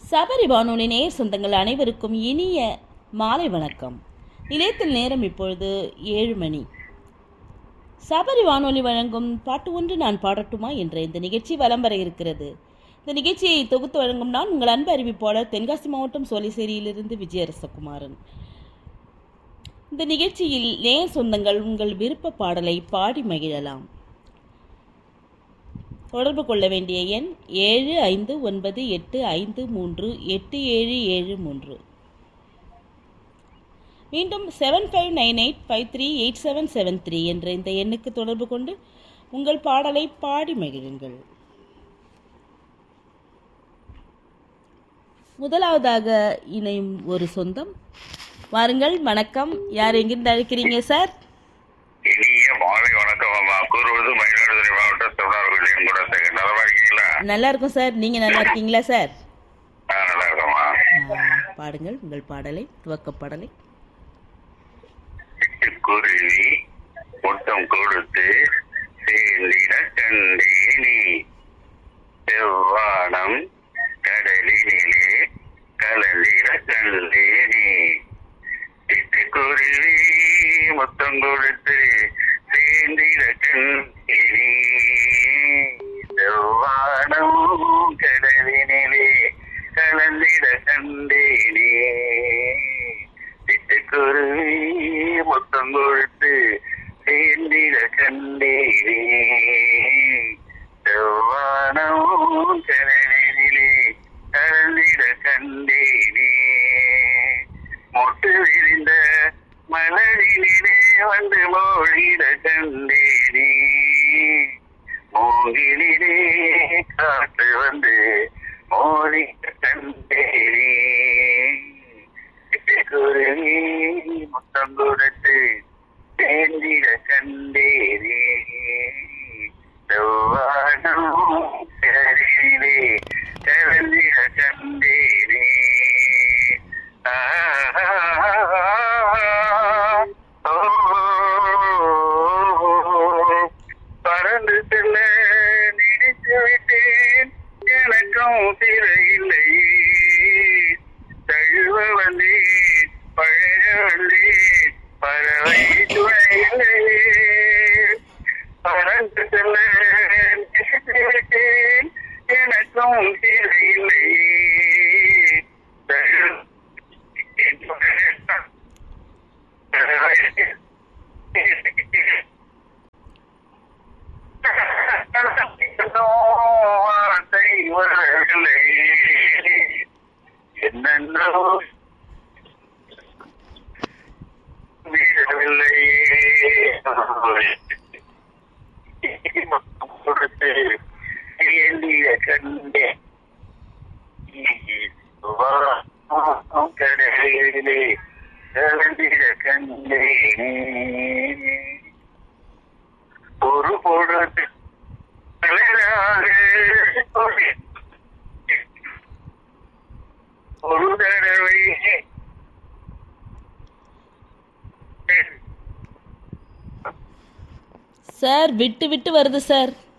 சபரி வானொலி நேர் சொந்தங்கள் அனைவருக்கும் இனிய மாலை வணக்கம் நிலையத்தில் நேரம் இப்பொழுது ஏழு மணி சபரி வானொலி வழங்கும் பாட்டு ஒன்று நான் பாடட்டுமா என்ற இந்த நிகழ்ச்சி வலம் வர இருக்கிறது இந்த நிகழ்ச்சியை தொகுத்து வழங்கும் நான் உங்கள் அன்பு அறிவிப்பாளர் தென்காசி மாவட்டம் சோலைசேரியிலிருந்து விஜயரசகுமாரன் இந்த நிகழ்ச்சியில் நேர் சொந்தங்கள் உங்கள் விருப்ப பாடலை பாடி மகிழலாம் தொடர்பு கொள்ள வேண்டிய எண் ஏழு ஐந்து ஒன்பது எட்டு ஐந்து மூன்று எட்டு ஏழு ஏழு மூன்று மீண்டும் seven five nine eight five three eight seven seven three என்ற இந்த எண்ணுக்கு தொடர்பு கொண்டு உங்கள் பாடலை பாடி மகிழுங்கள் முதலாவதாக இணையும் ஒரு சொந்தம் வாருங்கள் வணக்கம் யார் எங்கிருந்து அழைக்கிறீங்க சார் இனிய மாலை வணக்கம் அம்மா கூறுவது மயிலாடுதுறை மாவட்டம் திருநாள்களின் கூட நலமா இருக்கீங்களா நல்லா இருக்கும் சார் நீங்கள் நல்லா இருக்கீங்களா சார் ஆ, நல்லா இருக்கம்மா ஆ, பாடுங்கள் உங்கள் பாடலை துவக்க பாடலை சிட்டுக்குருவி முத்தம் கொடுத்து சேர்ந்திட கண்டேனி செவ்வானம் கடலினிலே கலந்திட கண்டேனி சிட்டுக்குருவி முத்தம் கொடுத்து சேர்ந்திட கண்டேனி செவ்வானம் கடலினிலே கலந்திட கண்டேனே சிட்டுக்குருவி முத்தம் கொடுத்து சேர்ந்திட கண்டேனே செவ்வானம் கடலினிலே கலந்திட கண்டேனே மொட்டு விரிந்த மலரினிலே வந்து மோழிட கண்டேனே மூங்கிலே காற்று வந்து மோதி கண்டேனே குருவி முத்தம் கொடுத்து சேர்ந்திட கண்டேனே செவ்வானம் கரையிலே கலந்திட கண்டேனே ஆ பறந்து செல்ல நினைத்து விட்டேன் எனக்கும் சிற இல்லை தழுவ வந்தேன் பழக வந்தேன் பறவை துணை இல்லையே பறந்து செல்ல நினைத்து விட்டேன் எனக்கும் சிற இல்லை தழுவ வார்த்தை வரவில்லை என்னென்னோ வீழவில்லை கொடுத்து ஏந்திய கண்டேன் கடலிலே கலந்திட கண்டேனே ஒரு பொழுது அழகாக ஒரு- ஒரு தடவை சார் விட்டு விட்டு வருது சார்